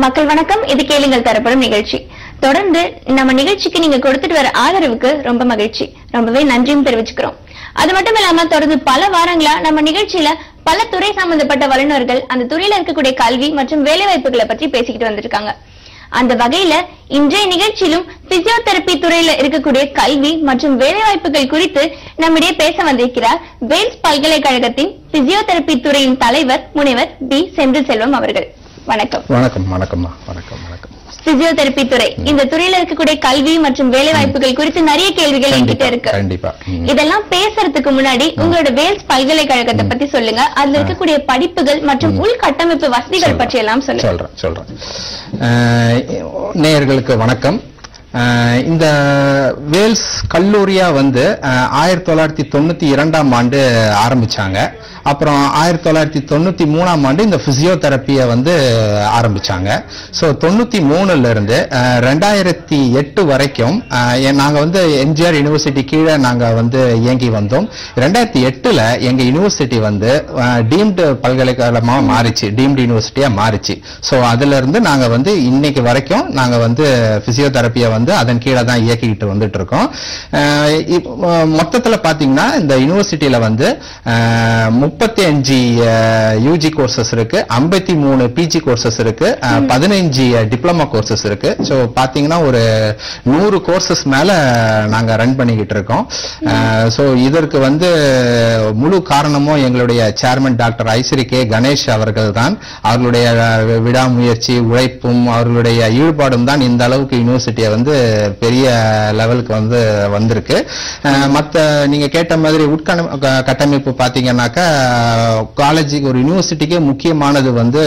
மக்கள் வணக்கம் இது கேளுங்கள் தரப்படும் நிகழ்ச்சி தொடர்ந்து நம்ம நிகழ்ச்சிக்கு நீங்க கொடுத்துட்டு வர ஆதரவுக்கு ரொம்ப மகிழ்ச்சி ரொம்பவே நன்றியும் தெரிவிச்சுக்கிறோம் அது மட்டும் இல்லாம தொடர்ந்து பல வாரங்களா நம்ம நிகழ்ச்சியில பல துறை சம்பந்தப்பட்ட வல்லுநர்கள் அந்த துறையில இருக்கக்கூடிய கல்வி மற்றும் வேலை வாய்ப்புகளை பற்றி பேசிக்கிட்டு வந்திருக்காங்க அந்த வகையில இன்றைய நிகழ்ச்சியிலும் பிசியோதெரபி துறையில இருக்கக்கூடிய கல்வி மற்றும் வேலைவாய்ப்புகள் குறித்து நம்மிடையே பேச வந்திருக்கிறார் வேல்ஸ் பல்கலைக்கழகத்தின் பிசியோதெரபி துறையின் தலைவர் முனைவர் பி செந்தில் செல்வம் அவர்கள் வணக்கம் வணக்கம் வணக்கம்மா வணக்கம் வணக்கம் பிசியோதெரபி துறை இந்த துறையில இருக்கக்கூடிய கல்வி மற்றும் வேலை வாய்ப்புகள் குறித்து நிறைய கேள்விகள் என்கிட்ட கண்டிப்பா, இருக்கு கண்டிப்பா ம். இதெல்லாம் பேசுறதுக்கு முன்னாடி உங்களோட வேல்ஸ் பல்கலைக்கழகத்தை பத்தி சொல்லுங்க அதுல இருக்கக்கூடிய படிப்புகள் மற்றும் உள்கட்டமைப்பு வசதிகள் பற்றி எல்லாம் சொல்லுங்க சொல்றேன் சொல்றேன் அஹ், நேயர்களுக்கு வணக்கம் அஹ், இந்த வேல்ஸ் கல்லூரியா வந்து அஹ், ஆயிரத்தி தொள்ளாயிரத்தி தொண்ணூத்தி இரண்டாம் ஆண்டு ஆரம்பிச்சாங்க அப்புறம் ஆயிரத்தி தொள்ளாயிரத்தி தொண்ணூத்தி மூணாம் ஆண்டு இந்த பிசியோதெரப்பியை வந்து ஆரம்பிச்சாங்க ஸோ தொண்ணூத்தி மூணுல இருந்து அஹ், ரெண்டாயிரத்தி எட்டு வரைக்கும் அஹ், எ- நாங்க வந்து எம்ஜிஆர் யூனிவர்சிட்டி கீழே நாங்க வந்து இயங்கி வந்தோம் ரெண்டாயிரத்தி எட்டுல எங்க யூனிவர்சிட்டி வந்து டீம்டு பல்கலைக்கழகமா மாறிச்சு டீம்டு யூனிவர்சிட்டியா மாறிச்சு ஸோ அதுல இருந்து நாங்க வந்து இன்னைக்கு வரைக்கும் நாங்க வந்து பிசியோதெரப்பியை வந்து அதன் கீழே தான் இயக்கிக்கிட்டு வந்துட்டு இருக்கோம் அஹ் இப்ப, அஹ், மொத்தத்துல பாத்தீங்கன்னா இந்த யூனிவர்சிட்டியில வந்து முப்பத்தி அஞ்சு யூஜி கோர்சஸ் இருக்கு ஐம்பத்தி மூணு பிஜி கோர்சஸ் இருக்கு பதினஞ்சு டிப்ளமா கோர்சஸ் இருக்கு ஸோ பாத்தீங்கன்னா ஒரு நூறு கோர்சஸ் மேல நாங்க ரன் பண்ணிக்கிட்டு இருக்கோம் ஸோ இதற்கு வந்து முழு காரணமும் எங்களுடைய chairman doctor Aishwari K Ganesh அவர்கள் தான் அவர்களுடைய அஹ், விடாமுயற்சி உழைப்பும் அவர்களுடைய ஈடுபாடும் தான் இந்த அளவுக்கு யூனிவர்சிட்டியை வந்து பெரிய லெவலுக்கு வந்து வந்திருக்கு அஹ், மத்த நீங்க கேட்ட மாதிரி உட்கண க- கட்டமைப்பு பாத்தீங்கன்னாக்கா காலேஜுக்கு ஒரு யூனிவர்சிட்டிக்கே முக்கியமானது வந்து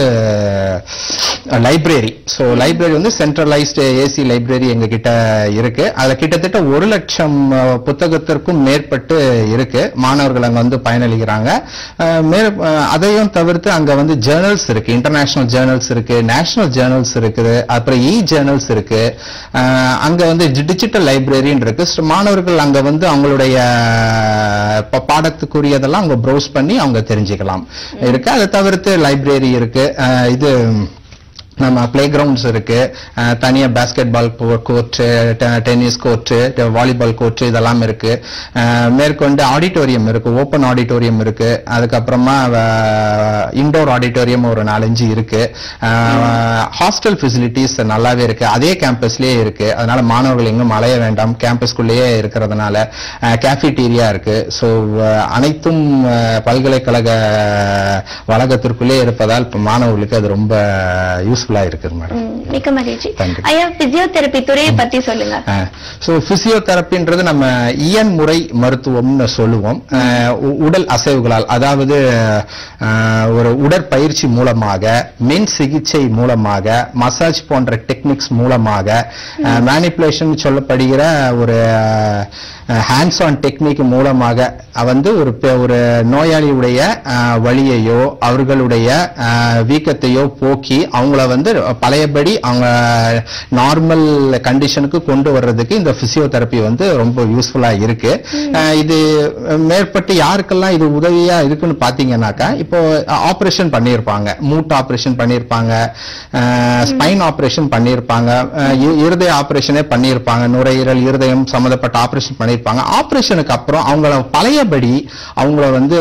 லைப்ரரி ஸோ லைப்ரரி வந்து சென்ட்ரலைஸ்டு ஏசி லைப்ரரி எங்க கிட்ட இருக்கு அதுல கிட்டத்தட்ட ஒரு லட்சம் அஹ், புத்தகத்திற்கும் மேற்பட்டு இருக்கு மாணவர்கள் அங்க வந்து பயனளிக்கிறாங்க அஹ், மே- அஹ், அதையும் தவிர்த்து அங்க வந்து ஜேர்னல்ஸ் இருக்கு இன்டர்நேஷனல் ஜேர்னல்ஸ் இருக்கு நேஷனல் ஜேர்னல்ஸ் இருக்குது அப்புறம் இ ஜேர்னல்ஸ் இருக்கு அஹ், அங்க வந்து டிஜிட்டல் லைப்ரரின்னு இருக்கு So, மாணவர்கள் அங்க வந்து அவங்களுடைய ப- பாடத்துக்குரியதெல்லாம் அவங்க ப்ரௌஸ் பண்ணி அவங்க தெரிஞ்சுக்கலாம் இருக்கு அதை தவிர்த்து லைப்ரரி இருக்கு அஹ், இது நம்ம பிளே கிரவுண்ட்ஸ் இருக்கு அஹ், தனியா basketball court tennis court volleyball court இதெல்லாம் இருக்கு அஹ், மேற்கொண்டு ஆடிட்டோரியம் இருக்கு ஓப்பன் ஆடிட்டோரியம் இருக்கு அதுக்கப்புறமா இண்டோர் ஆடிட்டோரியம் ஒரு நாலஞ்சு இருக்கு ஹாஸ்டல் ஃபெசிலிட்டிஸ் நல்லாவே இருக்கு அதே கேம்பஸ்லயே இருக்கு அதனால மாணவர்கள் எங்கும் அலைய வேண்டாம் கேம்பஸ்குள்ளேயே இருக்கிறதுனால கேஃபிடீரியா இருக்கு ஸோ அனைத்தும் அஹ், பல்கலைக்கழக வளாகத்திற்குள்ளே இருப்பதால் இப்ப மாணவர்களுக்கு அது ரொம்ப யூஸ்ஃபுல்லா இருக்குது மேடம் ம், மிக்க மகிழ்ச்சி Thank you. ஐயா பிசியோதெரபி துறையை பத்தி சொல்லுங்க ஸோ பிசியோதெரப்பின்றது நம்ம இயன் முறை மருத்துவம்னு சொல்லுவோம் அஹ், உ- உடல் அசைவுகளால் அதாவது அஹ், ஒரு உடற்பயிற்சி மூலமாக மின் சிகிச்சை மூலமாக மசாஜ் போன்ற டெக்னிக்ஸ் மூலமாக மேனிப்புலேஷன் சொல்லப்படுகிற ஒரு ஹேண்ட்ஸ் ஆன் டெக்னிக் மூலமாக வந்து ஒரு பெ- ஒரு நோயாளியுடைய அஹ், வலியையோ அவர்களுடைய அஹ், வீக்கத்தையோ போக்கி அவங்கள வந்து பழையபடி அவங்க நார்மல் கண்டிஷனுக்கு கொண்டு வர்றதுக்கு இந்த பிசியோதெரப்பி வந்து ரொம்ப யூஸ்ஃபுல்லா இருக்கு அஹ், இது மேற்பட்டு யாருக்கெல்லாம் இது உதவியா இருக்குன்னு பாத்தீங்கன்னாக்கா இப்போ ஆபரேஷன் பண்ணியிருப்பாங்க மூட் ஆபரேஷன் பண்ணியிருப்பாங்க ஸ்பைன் ஆபரேஷன் பண்ணியிருப்பாங்க அஹ், இ- இருதய ஆபரேஷனே பண்ணியிருப்பாங்க நுரையீரல் இருதயம் சம்பந்தப்பட்ட ஆபரேஷன் பண்ணியிருப்பாங்க ஆபரேஷனுக்கு அப்புறம் அவங்கள பழையபடி அவங்கள வந்து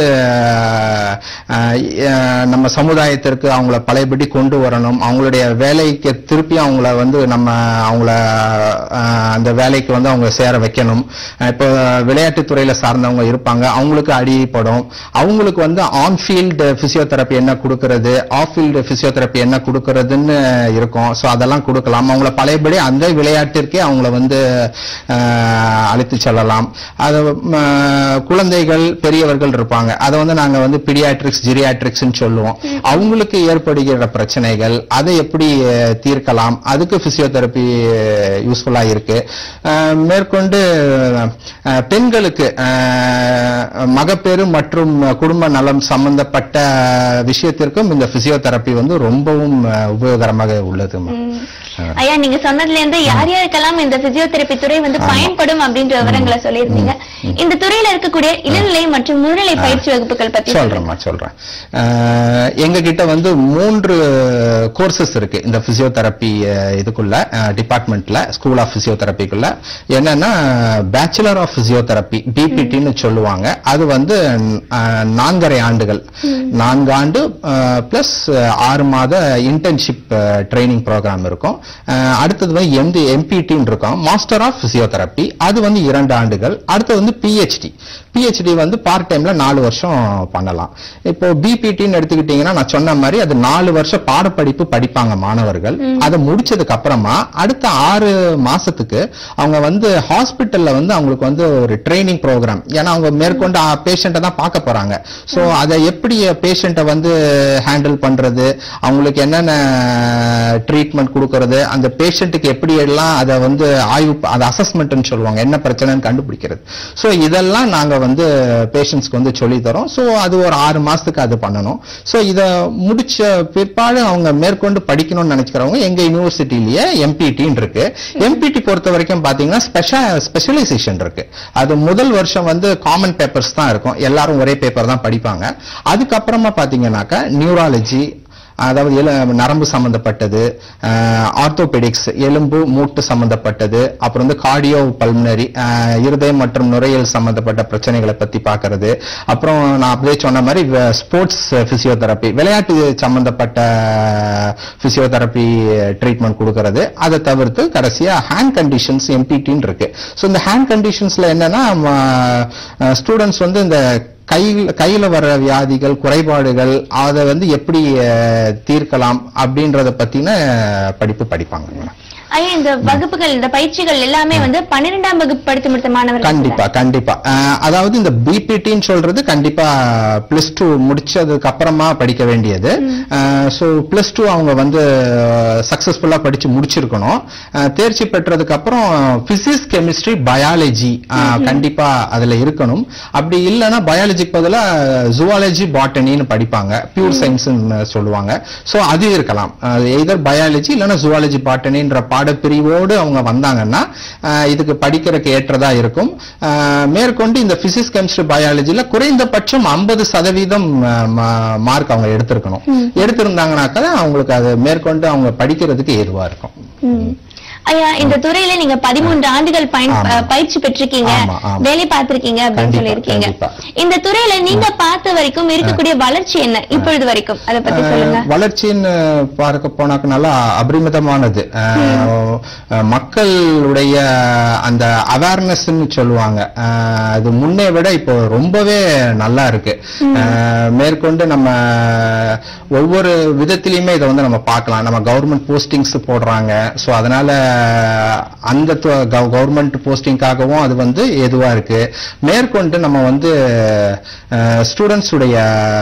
அஹ், அஹ், நம்ம சமுதாயத்திற்கு அவங்கள பழையபடி கொண்டு வரணும் அவங்களுடைய வேலைக்கு திருப்பி அவங்கள வந்து நம்ம அவங்கள அஹ், அந்த வேலைக்கு வந்து அவங்க சேர வைக்கணும் அஹ், இப்போ விளையாட்டுத் துறையில சார்ந்தவங்க இருப்பாங்க அவங்களுக்கு அடிப்படும் அவங்களுக்கு வந்து ஆன் ஃபீல்டு பிசியோதெரப்பி என்ன கொடுக்கறது ஆஃப் ஃபீல்டு பிசியோதெரப்பி என்ன கொடுக்கறதுன்னு இருக்கும் ஸோ அதெல்லாம் கொடுக்கலாம் அவங்கள பழையபடி அந்த விளையாட்டிற்கே அவங்கள வந்து அஹ், அழைத்து செல்லலாம் அது ம, குழந்தைகள் பெரியவர்கள் இருப்பாங்க அதை வந்து நாங்க வந்து பிடியாட்ரிக்ஸ் ஜிரியாட்ரிக்ஸ்னு சொல்லுவோம் அவங்களுக்கு ஏற்படுகிற பிரச்சனைகள் அதை எப்படி அஹ், தீர்க்கலாம் அதுக்கு பிசியோதெரப்பி யூஸ்ஃபுல்லா இருக்கு அஹ், மேற்கொண்டு அஹ், பெண்களுக்கு அஹ், மகப்பேறு மற்றும் குடும்ப நலம் சம்பந்தப்பட்ட விஷயத்திற்கும் இந்த பிசியோதெரப்பி வந்து ரொம்பவும் அஹ், உபயோகரமாக உள்ளது ஐயா நீங்க சொன்னதுல இருந்து யார் யாருக்கெல்லாம் இந்த பிசியோதெரபி துறை வந்து பயன்படும் அப்படின்ற விவரங்களை விஷயங்களை சொல்லியிருந்தீங்க இந்த துறையில இருக்கக்கூடிய இளநிலை மற்றும் முதுநிலை பயிற்சி வகுப்புகள் பத்தி சொல்லுங்க. சொல்றேன்மா சொல்றேன் அஹ், எங்க கிட்ட வந்து மூன்று கோர்சஸ் இருக்கு இந்த பிசியோதெரப்பி இதுக்குள்ள டிபார்ட்மெண்ட்ல ஸ்கூல் ஆஃப் பிசியோதெரப்பிக்குள்ள என்னன்னா பேச்சுலர் ஆஃப் பிசியோதெரப்பி பிபிடின்னு சொல்லுவாங்க அது வந்து அஹ், நான்கரை ஆண்டுகள் நான்கு ஆண்டு பிளஸ் ஆறு மாத இன்டர்ன்ஷிப் ட்ரைனிங் ப்ரோக்ராம் இருக்கும் அஹ், அடுத்தது வந்து எம்டி எம்பிடின்னு இருக்கும் மாஸ்டர் ஆஃப் பிசியோதெரப்பி அது வந்து இரண்டு ஆண்டுகள் அடுத்தது வந்து பிஹெச்டி பிஹெச்டி வந்து பார்ட் டைம்ல நாலு வருஷம் பண்ணலாம் இப்போ பிபிடின்னு எடுத்துக்கிட்டீங்கன்னா நான் சொன்ன மாதிரி அது நாலு வருஷம் பாடப்படிப்பு படிப்பாங்க மாணவர்கள் அதை முடிச்சதுக்கு அப்புறமா அடுத்த ஆறு மாசத்துக்கு அவங்க வந்து ஹாஸ்பிட்டல்ல வந்து அவங்களுக்கு வந்து ஒரு ட்ரைனிங் ப்ரோக்ராம் ஏன்னா அவங்க மேற்கொண்டு பேஷண்ட்டை தான் பார்க்க போறாங்க ஸோ அதை எப்படி பேஷண்ட்டை வந்து ஹேண்டில் பண்றது அவங்களுக்கு என்னென்ன ட்ரீட்மெண்ட் கொடுக்கறது அந்த பேஷண்ட்டுக்கு எப்படி எல்லாம் அதை வந்து ஆய்வு அதை அசஸ்மெண்ட்னு சொல்லுவாங்க என்ன பிரச்சனைன்னு கண்டுபிடிக்கிறது ஸோ இதெல்லாம் நாங்க வந்து பேஷண்ட்ஸ்க்கு வந்து சொல்லி தரோம் ஸோ அது ஒரு ஆறு மாசத்துக்கு அது பண்ணணும் ஸோ இதை முடிச்ச பிற்பாடு அவங்க மேற்கொண்டு படிக்கணும்னு நினைச்சுக்கிறவங்க எங்க யூனிவர்சிட்டிலேயே எம்பிடின்னு இருக்கு எம்பிடி பொறுத்த வரைக்கும் பாத்தீங்கன்னா ஸ்பெஷா ஸ்பெஷலைசேஷன் இருக்கு அது முதல் வருஷம் வந்து காமன் பேப்பர்ஸ் தான் இருக்கும் எல்லாரும் ஒரே பேப்பர் தான் படிப்பாங்க அதுக்கப்புறமா பாத்தீங்கன்னாக்கா நியூராலஜி அதாவது எல- நரம்பு சம்பந்தப்பட்டது ஆர்த்தோபெடிக்ஸ் எலும்பு மூட்டு சம்பந்தப்பட்டது அப்புறம் வந்து கார்டியோ பல்மனரி இருதயம் மற்றும் நுரையீரல் சம்பந்தப்பட்ட பிரச்சனைகளை பத்தி பார்க்கிறது அப்புறம் நான் அப்படியே சொன்ன மாதிரி ஸ்போர்ட்ஸ் பிசியோதெரப்பி விளையாட்டு சம்பந்தப்பட்ட பிசியோதெரப்பி ட்ரீட்மெண்ட் கொடுக்கறது அதை தவிர்த்து கடைசியா ஹேண்ட் கண்டிஷன்ஸ் எம்பிடின்னு இருக்கு ஸோ இந்த ஹேண்ட் கண்டிஷன்ஸ்ல என்னன்னா ஸ்டூடெண்ட்ஸ் வந்து இந்த கையில் கையில வர்ற வியாதிகள் குறைபாடுகள் அதை வந்து எப்படி அஹ், தீர்க்கலாம் அப்படின்றத பத்தின படிப்பு படிப்பாங்க ஐயா இந்த வகுப்புகள் இந்த பயிற்சிகள் எல்லாமே வந்து பன்னிரெண்டாம் வகுப்பு படித்து முடித்த மாணவர்கள் கண்டிப்பா கண்டிப்பா அஹ், அதாவது இந்த பிபிடின்னு சொல்றது கண்டிப்பா பிளஸ் டூ முடிச்சதுக்கு அப்புறமா படிக்க வேண்டியது ஸோ பிளஸ் டூ அவங்க வந்து சக்சஸ்ஃபுல்லா படிச்சு முடிச்சிருக்கணும் அஹ், தேர்ச்சி பெற்றதுக்கு அப்புறம் பிசிக்ஸ் கெமிஸ்ட்ரி பயாலஜி கண்டிப்பா அதுல இருக்கணும் அப்படி இல்லைன்னா பயாலஜிக்கு பதிலா ஜுவாலஜி பாட்டனின்னு படிப்பாங்க பியூர் சயின்ஸ் சொல்லுவாங்க ஸோ அது இருக்கலாம் எய்தர் பயாலஜி இல்லைன்னா ஜுவாலஜி பாட்டனின்ற பாடப்பிரிவோடு அவங்க வந்தாங்கன்னா அஹ், இதுக்கு படிக்கிறதுக்கு ஏற்றதா இருக்கும் அஹ், மேற்கொண்டு இந்த பிசிக்ஸ் கெமிஸ்ட்ரி பயாலஜில குறைந்தபட்சம் ஐம்பது சதவீதம் மார்க் அவங்க எடுத்திருக்கணும் எடுத்திருந்தாங்கனாக்கா அவங்களுக்கு அது மேற்கொண்டு அவங்க படிக்கிறதுக்கு ஏதுவா இருக்கும் ம். ஐயா இந்த துறையில நீங்க பதிமூன்று ஆண்டுகள் பயன் ஆமா. அஹ், பயிற்சி பெற்றிருக்கீங்க ஆமா, ஆமா. வேலை பார்த்திருக்கீங்க அப்படின்னு கண்டிப்பா, சொல்லியிருக்கீங்க கண்டிப்பா. இந்த துறையில நீங்க பார்த்த வரைக்கும் இருக்கக்கூடிய வளர்ச்சி என்ன இப்பொழுது வரைக்கும் அதை பத்தி சொல்லுங்க அஹ், வளர்ச்சின்னு பார்க்க போனாக்க நல்லா அபரிமிதமானது அஹ், அஹ், மக்களுடைய அந்த அவேர்னஸ்ன்னு சொல்லுவாங்க அஹ், அது முன்னே விட இப்போ ரொம்பவே நல்லா இருக்கு அஹ், மேற்கொண்டு நம்ம ஒவ்வொரு விதத்திலையுமே இதை வந்து நம்ம பார்க்கலாம் நம்ம கவர்மெண்ட் போஸ்டிங்ஸ் போடுறாங்க ஸோ அதனால அந்த கவர்மெண்ட் போஸ்டிங்காகவும் அது வந்து ஏதுவா இருக்கு மேற்கொண்டு நம்ம வந்து ஸ்டூடெண்ட்ஸ் உடைய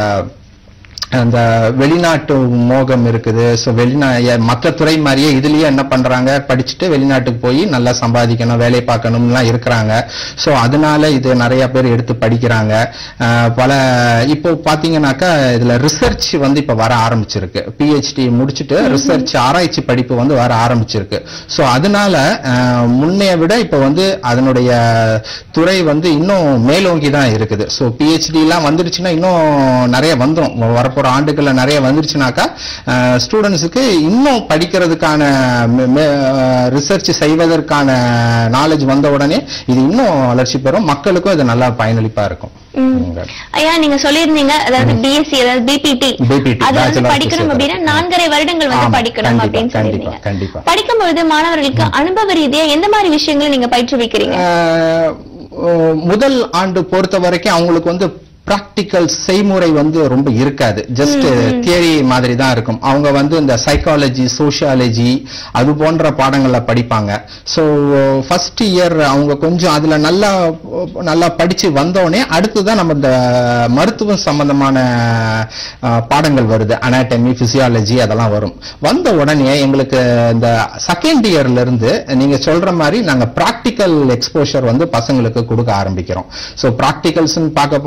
அந்த வெளிநாட்டு மோகம் இருக்குது ஸோ வெளிநா மற்ற துறை மாதிரியே இதுலயே என்ன பண்றாங்க படிச்சுட்டு வெளிநாட்டுக்கு போய் நல்லா சம்பாதிக்கணும் வேலை பார்க்கணும்லாம் இருக்கிறாங்க ஸோ அதனால இது நிறைய பேர் எடுத்து படிக்கிறாங்க அஹ் பல இப்போ பாத்தீங்கன்னாக்கா இதுல ரிசர்ச் வந்து இப்ப வர ஆரம்பிச்சிருக்கு பிஹெச்டி முடிச்சுட்டு ரிசர்ச் ஆராய்ச்சி படிப்பு வந்து வர ஆரம்பிச்சிருக்கு ஸோ அதனால அஹ், முன்னைய விட இப்ப வந்து அதனுடைய துறை வந்து இன்னும் மேலோங்கி தான் இருக்குது ஸோ பிஹெச்டி எல்லாம் வந்துருச்சுன்னா இன்னும் நிறைய வந்துரும் வரப்போற ஆண்டுகள்ல நிறைய வந்துருச்சுனாக்கா ஸ்டூடெண்ட்ஸுக்கு இன்னும் படிக்கிறதுக்கான ரிசர்ச் செய்வதற்கான நாலேஜ் வந்த உடனே இது இன்னும் வளர்ச்சி பெறும் மக்களுக்கும் இது நல்லா பயனளிப்பா இருக்கும் ஐயா நீங்க சொல்லியிருந்தீங்க அதாவது பிஎஸ்சி அதாவது பிபிடி BPT, அது வந்து Bachelor of படிக்கணும் அப்படின்னா Physiotherapy. நான்கரை வருடங்கள் வந்து ஆமா, படிக்கணும் கண்டிப்பா, அப்படின்னு கண்டிப்பா, சொல்லியிருந்தீங்க கண்டிப்பா. படிக்கும்பொழுது மாணவர்களுக்கு அனுபவ ரீதியா எந்த மாதிரி விஷயங்களை நீங்க பயிற்றுவிக்கிறீங்க அஹ், அஹ், முதல் ஆண்டு பொறுத்த வரைக்கும் அவங்களுக்கு வந்து பிராக்டிக்கல் செய்முறை வந்து ரொம்ப இருக்காது ஜஸ்ட் தியரி மாதிரி தான் இருக்கும் அவங்க வந்து இந்த சைக்காலஜி சோஷியாலஜி அது போன்ற பாடங்களை படிப்பாங்க ஸோ ஃபர்ஸ்ட் இயர் அவங்க கொஞ்சம் அதுல நல்லா நல்லா படிச்சு வந்தோடனே அடுத்துதான் நம்ம இந்த மருத்துவம் சம்பந்தமான அஹ், பாடங்கள் வருது அனாட்டமி பிசியாலஜி அதெல்லாம் வரும் வந்த உடனே எங்களுக்கு இந்த செகண்ட் இயர்ல இருந்து நீங்க சொல்ற மாதிரி நாங்க பிராக்டிக்கல் எக்ஸ்போஷர் வந்து பசங்களுக்கு கொடுக்க ஆரம்பிக்கிறோம் ஸோ ப்ராக்டிகல்ஸ் பார்க்க போனா அந்த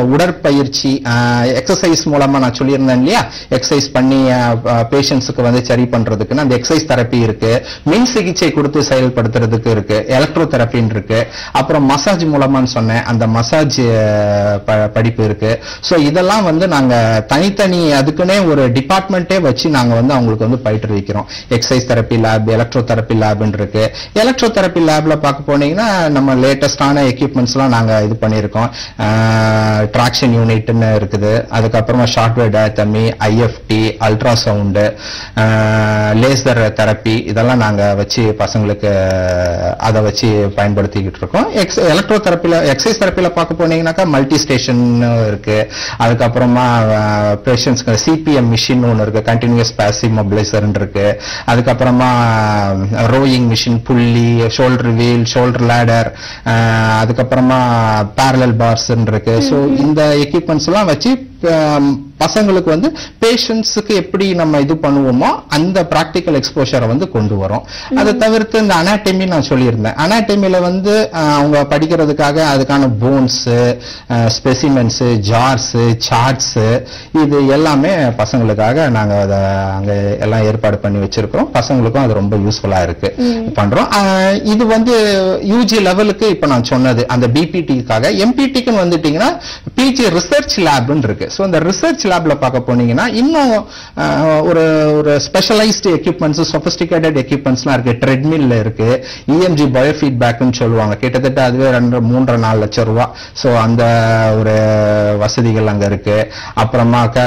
உடற்பயிற்சி எக்ஸசைஸ் மூலமா நான் சொல்லியிருந்தேன் இல்லையா எக்ஸசைஸ் பண்ணி பேஷண்ட்ஸுக்கு வந்து சரி பண்றதுக்குன்னு அந்த எக்ஸசைஸ் தெரப்பி இருக்கு மின் சிகிச்சை கொடுத்து செயல்படுத்துறதுக்கு இருக்கு எலக்ட்ரோ தெரப்பின்னு இருக்கு அப்புறம் மசாஜ் மூலமான்னு சொன்னேன் அந்த மசாஜ் படிப்பு இருக்கு சோ இதெல்லாம் வந்து நாங்க தனித்தனி அதுக்குன்னே ஒரு டிபார்ட்மெண்ட்டே வச்சு நாங்க வந்து அவங்களுக்கு வந்து பயிற்றுவிக்கிறோம் exercise therapy lab electro therapy லேப்னு இருக்கு எலக்ட்ரோ தெரப்பி லேப்ல பார்க்க போனீங்கன்னா நம்ம லேட்டஸ்டான எக்யூப்மெண்ட்ஸ் எல்லாம் நாங்க இது பண்ணியிருக்கோம் ட்ராக்ஷன் யூனிட்னு இருக்குது அதுக்கப்புறமா shortwave diathermy IFT ultrasound laser therapy இதெல்லாம் நாங்க வச்சு பசங்களுக்கு அதை வச்சு பயன்படுத்திக்கிட்டு இருக்கோம் எக்ஸ் எலக்ட்ரோ தெரப்பில எக்ஸசைஸ் தெரப்பில பார்க்க போனீங்கன்னாக்கா மல்டி ஸ்டேஷன் இருக்கு அதுக்கப்புறமா பேஷண்ட்ஸ்க்கு சிபிஎம் மிஷின் ஒன்று இருக்கு கண்டினியூஸ் பாசிவ் மொபிலைசர் இருக்கு அதுக்கப்புறமா ரோயிங் மிஷின் புள்ளி ஷோல்டர் வீல் ஷோல்டர் லேடர் அதுக்கப்புறமா பேரலல் பார்ஸ் இருக்கு ஸோ இந்த எக்யூப்மெண்ட்ஸ் எல்லாம் வச்சு ஆம், பசங்களுக்கு வந்து பேஷண்ட்ஸுக்கு எப்படி நம்ம இது பண்ணுவோமோ அந்த பிராக்டிக்கல் எக்ஸ்போஷரை வந்து கொண்டு வரோம் அதை தவிர்த்து இந்த அனாட்டமி நான் சொல்லியிருந்தேன் அனாட்டமில வந்து ஆஹ், அவங்க படிக்கிறதுக்காக அதுக்கான போன்ஸ் ஸ்பெசிமென்ஸ் ஜார்ஸ் சார்ட்ஸ் இது எல்லாமே பசங்களுக்காக நாங்க அதை அங்க எல்லாம் ஏற்பாடு பண்ணி வச்சிருக்கிறோம் பசங்களுக்கும் அது ரொம்ப யூஸ்ஃபுல்லா இருக்கு பண்றோம் ஆஹ், இது வந்து யூஜி லெவலுக்கு இப்ப நான் சொன்னது அந்த பிபிடிக்காக எம்பிடிக்கு வந்துட்டீங்கன்னா பிஜி ரிசர்ச் லேப்னு இருக்கு ஸோ இந்த ரிசர்ச் லேப்ல பார்க்க போனீங்கன்னா இன்னும் ஆஹ், ஒரு ஒரு ஸ்பெஷலைஸ்டு எக்யூப்மெண்ட்ஸ் சொபிஸ்டிகேட்டட் எக்யூப்மெண்ட்ஸ்லாம் இருக்கு ட்ரெட்மில்ல இருக்கு இஎம்ஜி பயோ ஃபீட்பேக்னு சொல்லுவாங்க கிட்டத்தட்ட அதுவே ரெண்டு மூன்றரை நாலு லட்சம் ரூபா ஸோ அந்த ஒரு வசதிகள் அங்க இருக்கு அப்புறமாக்க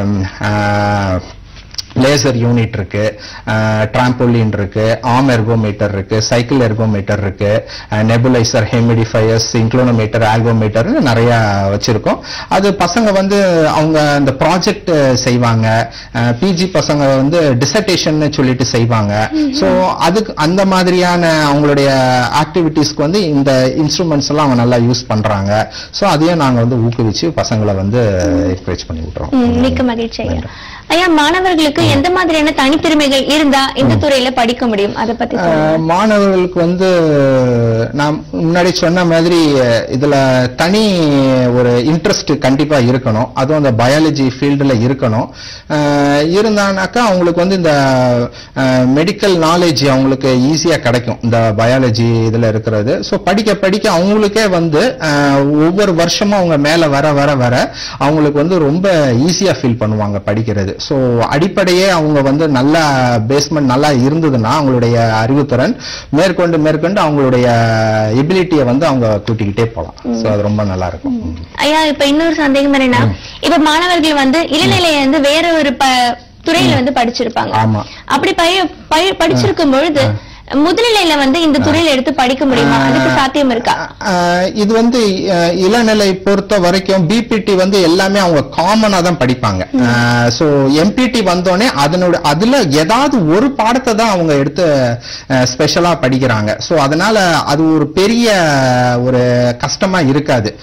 ஆஹ், லேசர் யூனிட் இருக்கு டிராம்போலின் இருக்கு ஆர்ம் எர்கோமீட்டர் இருக்கு சைக்கிள் எர்கோமீட்டர் இருக்கு நெபுலைசர் ஹெமிடிஃபயர்ஸ் இன்க்ளோனோமீட்டர் ஆல்கோமீட்டர் நிறைய வச்சிருக்கோம் அது பசங்க வந்து அவங்க அந்த ப்ராஜெக்ட் செய்வாங்க பிஜி பசங்க வந்து டிசர்டேஷன் சொல்லிட்டு செய்வாங்க ஸோ அதுக்கு அந்த மாதிரியான அவங்களுடைய ஆக்டிவிட்டீஸ்க்கு வந்து இந்த இன்ஸ்ட்ருமெண்ட்ஸ் எல்லாம் அவங்க நல்லா யூஸ் பண்றாங்க ஸோ அதையும் நாங்க வந்து ஊக்குவிச்சு பசங்களை வந்து என்கரேஜ் பண்ணி விட்டுறோம் ம், மிக்க மகிழ்ச்சி ஐயா ஐயா மாணவர்களுக்கு எந்த மாதிரியான தனித்திறமைகள் இருந்தா இந்த துறையில படிக்க முடியும் அதை பத்தி சொல்லுங்க. ஆஹ் மாணவர்களுக்கு வந்து நான் முன்னாடி சொன்ன மாதிரி அஹ், இதுல தனி ஒரு இன்ட்ரெஸ்ட் கண்டிப்பா இருக்கணும் அதுவும் அந்த பயாலஜி ஃபீல்டுல இருக்கணும் ஆஹ், இருந்தானாக்கா அவங்களுக்கு வந்து இந்த மெடிக்கல் நாலேஜ் அவங்களுக்கு ஈஸியா கிடைக்கும் இந்த பயாலஜி இதுல இருக்கிறது ஸோ படிக்க படிக்க அவங்களுக்கே வந்து ஆஹ், ஒவ்வொரு வருஷமும் அவங்க மேல வர வர வர அவங்களுக்கு வந்து ரொம்ப ஈஸியா ஃபீல் பண்ணுவாங்க படிக்கிறது ஸோ அடிப்படையே அவங்க வந்து நல்ல பேஸ்மெண்ட் நல்லா இருந்ததுன்னா அவங்களுடைய அறிவுத்திறன் மேற்கொண்டு மேற்கொண்டு அவங்களுடைய எபிலிட்டியை வந்து அவங்க கூட்டிக்கிட்டே போகலாம் ஸோ அது ரொம்ப நல்லா இருக்கும் ஐயா இப்ப இன்னொரு சந்தேகம் என்னன்னா இப்ப மாணவர்கள் வந்து இளநிலையில இருந்து வேற ஒரு ப துறையில வந்து படிச்சிருப்பாங்க ஆமா அப்படி பய- பய- படிச்சிருக்கும் பொழுது முதுநிலையில வந்து இந்த துறையில எடுத்து படிக்க முடியுமா அதுக்கு சாத்தியம் இருக்கா ஆஹ் இது வந்து அஹ், இளநிலை பொறுத்த வரைக்கும் பிபிடி வந்து எல்லாமே அவங்க காமனா தான் படிப்பாங்க ஸோ எம்பிடி வந்தோடனே அதனோட அதுல ஏதாவது ஒரு பாடத்தை தான் அவங்க எடுத்து ஸ்பெஷலா படிக்கிறாங்க ஸோ அதனால அது ஒரு பெரிய ஒரு கஷ்டமா இருக்காது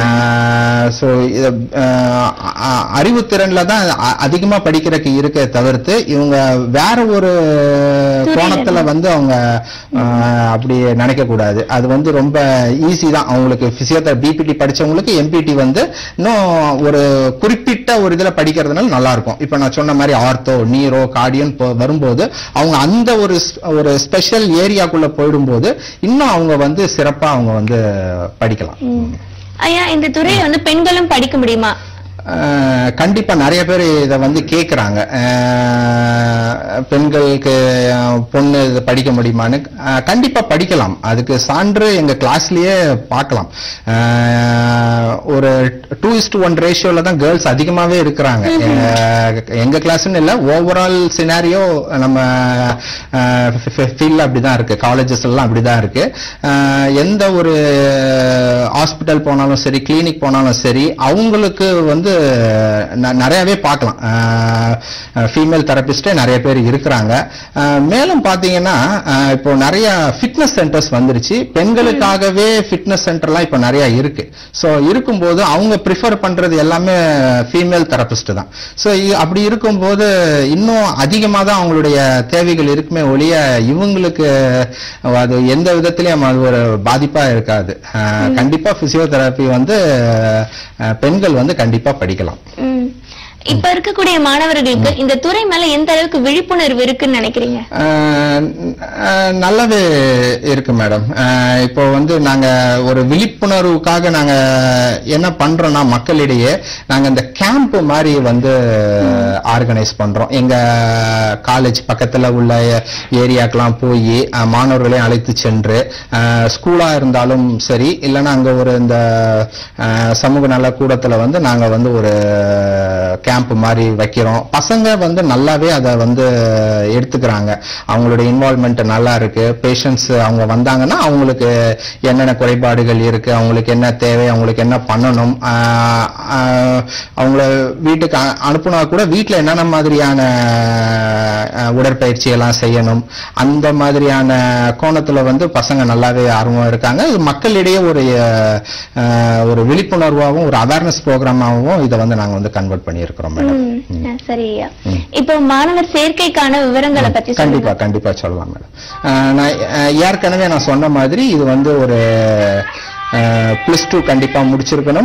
ஸோ அறிவுத்திறன்ல தான் அ- அதிகமா படிக்கிறதுக்கு இருக்க தவிர்த்து இவங்க வேற ஒரு கோணத்துல வந்து அவங்க ஆஹ், அப்படி நினைக்க கூடாது அது வந்து ரொம்ப ஈஸி தான் அவங்களுக்கு பிசியோதெரபி பிபிடி படிச்சவங்களுக்கு எம்பிடி வந்து இன்னும் ஒரு குறிப்பிட்ட ஒரு இதுல படிக்கிறதுனால நல்லா இருக்கும் இப்ப நான் சொன்ன மாதிரி ஆர்த்தோ நீரோ கார்டியன் வரும்போது அவங்க அந்த ஒரு ஸ்- ஒரு ஸ்பெஷல் ஏரியாக்குள்ள போயிடும்போது இன்னும் அவங்க வந்து சிறப்பா அவங்க வந்து படிக்கலாம் ஐயா இந்த துறையை வந்து பெண்களும் படிக்க முடியுமா அஹ் கண்டிப்பா நிறைய பேர் இத வந்து கேக்குறாங்க அஹ் பெண்களுக்கு அஹ், பொண்ணு இதை படிக்க முடியுமான்னு அஹ், கண்டிப்பா படிக்கலாம் அதுக்கு சான்று எங்க கிளாஸ்லயே பார்க்கலாம் அஹ், ஒரு டூ இஸ் ஒன் ரேஷியோல தான் கேர்ள்ஸ் அதிகமாவே இருக்கிறாங்க அஹ், எங்க கிளாஸ்னு இல்ல ஓவரால் சினாரியோ நம்ம ஃபீல்ட்ல அப்படிதான் இருக்கு காலேஜஸ் எல்லாம் அப்படிதான் இருக்கு அஹ், எந்த ஒரு ஹாஸ்பிட்டல் போனாலும் சரி கிளினிக் போனாலும் சரி அவங்களுக்கு வந்து வந்து ந- நிறையவே பார்க்கலாம் ஃபீமேல் தெரபிஸ்டே நிறைய பேர் இருக்கிறாங்க அஹ், மேலும் பார்த்தீங்கன்னா அஹ், இப்போ நிறைய ஃபிட்னஸ் சென்டர்ஸ் வந்துருச்சு பெண்களுக்காகவே ஃபிட்னஸ் சென்டர்லாம் இப்போ நிறைய இருக்கு ஸோ இருக்கும்போது அவங்க ப்ரிஃபர் பண்றது எல்லாமே ஃபீமேல் தெரபிஸ்ட் தான் ஸோ அப்படி இருக்கும்போது இன்னும் அதிகமாக தான் அவங்களுடைய தேவைகள் இருக்குமே ஒழிய இவங்களுக்கு அது எந்த விதத்திலையும் அது ஒரு பாதிப்பா இருக்காது அஹ், கண்டிப்பா பிசியோதெரப்பி வந்து அஹ், பெண்கள் வந்து கண்டிப்பா படிக்கலாம் ம். இப்ப இருக்கக்கூடிய மாணவர்களுக்கு இந்த துறை மேல எந்த அளவுக்கு விழிப்புணர்வு இருக்குன்னு நினைக்கிறீங்க அஹ் அஹ் நல்லாவே இருக்கு மேடம் அஹ் இப்போ வந்து நாங்க ஒரு விழிப்புணர்வுக்காக நாங்க என்ன பண்றோம்னா மக்களிடையே நாங்க இந்த கேம்ப் மாதிரி வந்து ஆர்கனைஸ் பண்றோம் எங்க காலேஜ் பக்கத்துல உள்ள ஏரியாக்கெல்லாம் போய் மாணவர்களையும் அழைத்து சென்று அஹ் ஸ்கூலா இருந்தாலும் சரி இல்லைன்னா அங்க ஒரு இந்த அஹ் சமூக நல கூடத்துல வந்து நாங்க வந்து ஒரு கேம்ப் மாதிரி வைக்கிறோம் பசங்க வந்து நல்லாவே அதை வந்து எடுத்துக்கிறாங்க அவங்களோட இன்வால்மெண்ட் நல்லா இருக்கு பேஷண்ட்ஸ் அவங்க வந்தாங்கன்னா அவங்களுக்கு என்னென்ன குறைபாடுகள் இருக்கு அவங்களுக்கு என்ன தேவை அவங்களுக்கு என்ன பண்ணணும் ஆஹ் ஆஹ் அவங்கள வீட்டுக்கு அ- அனுப்புனா கூட வீட்டில் என்னென்ன மாதிரியான ஆஹ் உடற்பயிற்சி எல்லாம் செய்யணும் அந்த மாதிரியான கோணத்துல வந்து பசங்க நல்லாவே ஆர்வமா இருக்காங்க இது மக்களிடையே ஒரு ஆஹ் ஒரு விழிப்புணர்வாகவும் ஒரு அவேர்னஸ் ப்ரோக்ராமாகவும் இதை வந்து நாங்க வந்து கன்வெர்ட் பண்ணியிருக்கிறோம் மேடம் ம். ஆ, சரி ஐயா இப்போ மாணவர் சேர்க்கைக்கான விவரங்களை பத்தி கண்டிப்பா சொல்லுங்க கண்டிப்பா சொல்லலாம் மேடம் அஹ் நான் அஹ் ஏற்கனவே நான் சொன்ன மாதிரி இது வந்து ஒரு பிளஸ் டூ கண்டிப்பா முடிச்சிருக்கணும்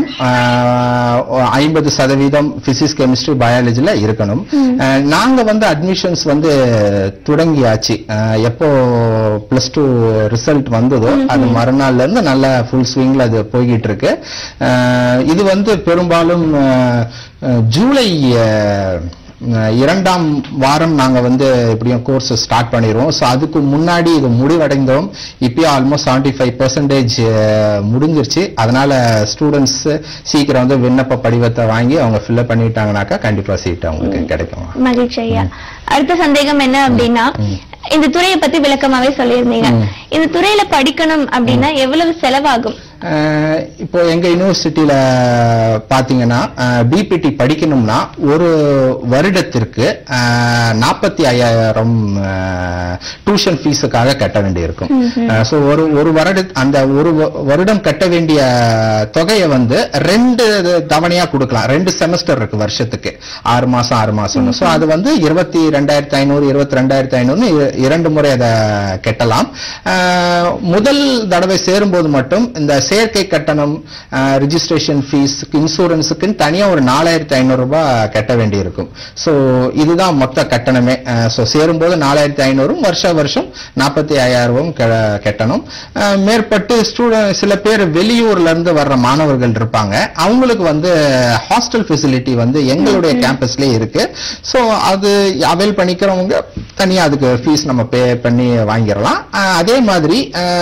ஐம்பது சதவீதம் பிசிக்ஸ் கெமிஸ்ட்ரி பயாலஜில இருக்கணும் அஹ் நாங்க வந்து அட்மிஷன்ஸ் வந்து தொடங்கியாச்சு அஹ் எப்போ பிளஸ் டூ ரிசல்ட் வந்ததோ அது மறுநாள்ல இருந்து நல்ல ஃபுல் ஸ்விங்ல அது போய்கிட்டு இருக்கு அஹ் இது வந்து பெரும்பாலும் அஹ், அஹ், ஜூலை அஹ், அஹ் இரண்டாம் வாரம் நாங்க வந்து எப்படியும் கோர்ஸ் ஸ்டார்ட் பண்ணிடுவோம் ஸோ அதுக்கு முன்னாடி இது முடிவடைந்தோம் இப்பயும் ஆல்மோஸ்ட் செவன்டி ஃபைவ் பர்சன்டேஜ் முடிஞ்சிருச்சு அதனால ஸ்டூடெண்ட்ஸ் சீக்கிரம் வந்து விண்ணப்ப படிவத்தை வாங்கி அவங்க ஃபில்அப் பண்ணிட்டாங்கனாக்கா கண்டிப்பா சீட் அவங்களுக்கு கிடைக்கும் மகிழ்ச்சி ஐயா அடுத்த சந்தேகம் என்ன அப்படின்னா இந்த துறையை பத்தி விளக்கமாவே சொல்லியிருந்தீங்க இந்த துறையில படிக்கணும் அப்படின்னா எவ்வளவு செலவாகும் அஹ் இப்போ எங்க யூனிவர்சிட்டியில பாத்தீங்கன்னா பிபிடி படிக்கணும்னா ஒரு வருடத்திற்கு நாற்பத்தி ஐயாயிரம் டியூஷன் ஃபீஸுக்காக கட்ட வேண்டியிருக்கும் ஸோ ஒரு ஒரு வருட அந்த ஒரு வ- வருடம் கட்ட வேண்டிய தொகையை வந்து ரெண்டு தவணையா கொடுக்கலாம் ரெண்டு செமஸ்டர் இருக்கு வருஷத்துக்கு ஆறு மாசம் ஆறு மாசம் ஸோ அது வந்து இருபத்தி ரெண்டாயிரத்தி ஐநூறு இருபத்தி ரெண்டாயிரத்தி ஐநூறு இரண்டு முறை அதை கட்டலாம் அஹ் முதல் தடவை சேரும்போது மட்டும் இந்த சேர்க்கை கட்டணம் ரிஜிஸ்ட்ரேஷன் ஃபீஸ் இன்சூரன்ஸுக்குன்னு தனியா ஒரு நாலாயிரத்தி ஐநூறு ரூபாய் கட்ட வேண்டியிருக்கும் ஸோ இதுதான் மொத்த கட்டணமே ஸோ சேரும்போது நாலாயிரத்தி ஐநூறும் வருஷ வருஷம் நாற்பத்தி ஐயாயிரம் கட்டணும் அஹ் மேற்பட்டு ஸ்டூடெண்ட் சில பேர் வெளியூர்ல இருந்து வர்ற மாணவர்கள் இருப்பாங்க அவங்களுக்கு வந்து ஹாஸ்டல் ஃபெசிலிட்டி வந்து எங்களுடைய கேம்பஸ்லயே இருக்கு ஸோ அது அவைல் பண்ணிக்கிறவங்க தனியா அதுக்கு ஃபீஸ் நம்ம பே பண்ணி வாங்கிடலாம் அஹ் அதே மாதிரி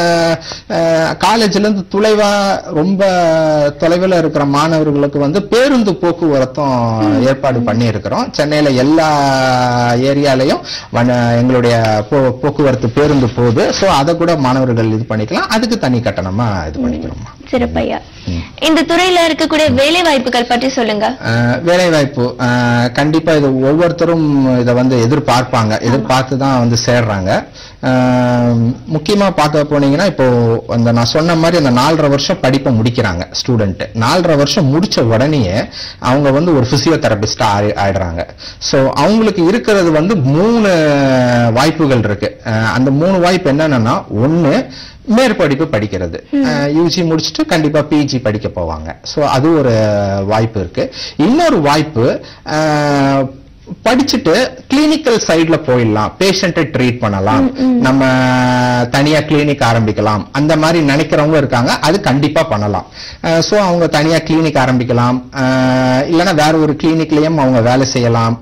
காலேஜ்ல இருந்து துளைவா ரொம்ப தொலைவில் இருக்கிற மாணவர்களுக்கு வந்து பேருந்து போக்குவரத்தும் ஏற்பாடு பண்ணி இருக்கிறோம் சென்னையில எல்லா ஏரியாலையும் வன- எங்களுடைய போ- போக்குவரத்து பேருந்து போகுது ஸோ அதை கூட மாணவர்கள் இது பண்ணிக்கலாம் அதுக்கு தனி கட்டணமா இது பண்ணிக்கிறோம் சிறப்பையா இந்த துறையில இருக்கக்கூடிய வேலை வாய்ப்புகள் பற்றி சொல்லுங்க அஹ் வேலைவாய்ப்பு அஹ் கண்டிப்பா இது ஒவ்வொருத்தரும் இதை வந்து எதிர்பார்ப்பாங்க எதிர்பார்த்து தான் வந்து சேர்றாங்க அஹ் முக்கியமா பார்க்க போனீங்கன்னா இப்போ அந்த நான் சொன்ன மாதிரி அந்த நாலரை வருஷம் படிப்பை முடிக்கிறாங்க ஸ்டூடெண்ட் நாலரை வருஷம் முடிச்ச உடனேயே அவங்க வந்து ஒரு பிசியோதெரபிஸ்டா ஆயிடுறாங்க ஸோ அவங்களுக்கு இருக்கிறது வந்து மூணு வாய்ப்புகள் இருக்கு அஹ் அந்த மூணு வாய்ப்பு என்னன்னா ஒன்னு மேற்படிப்பு படிக்கிறது யூஜி முடிச்சுட்டு கண்டிப்பா பிஜி படிக்க போவாங்க ஸோ அது ஒரு வாய்ப்பு இருக்கு இன்னொரு வாய்ப்பு அஹ், படிச்சுட்டு கிளினிக்கல் சைடுல போயிடலாம் பேஷண்ட்டை ட்ரீட் பண்ணலாம் நம்ம தனியா கிளினிக் ஆரம்பிக்கலாம் அந்த மாதிரி நினைக்கிறவங்க இருக்காங்க அது கண்டிப்பா பண்ணலாம் ஸோ அவங்க தனியா கிளினிக் ஆரம்பிக்கலாம் அஹ், இல்லைன்னா வேற ஒரு கிளினிக்லயும் அவங்க வேலை செய்யலாம்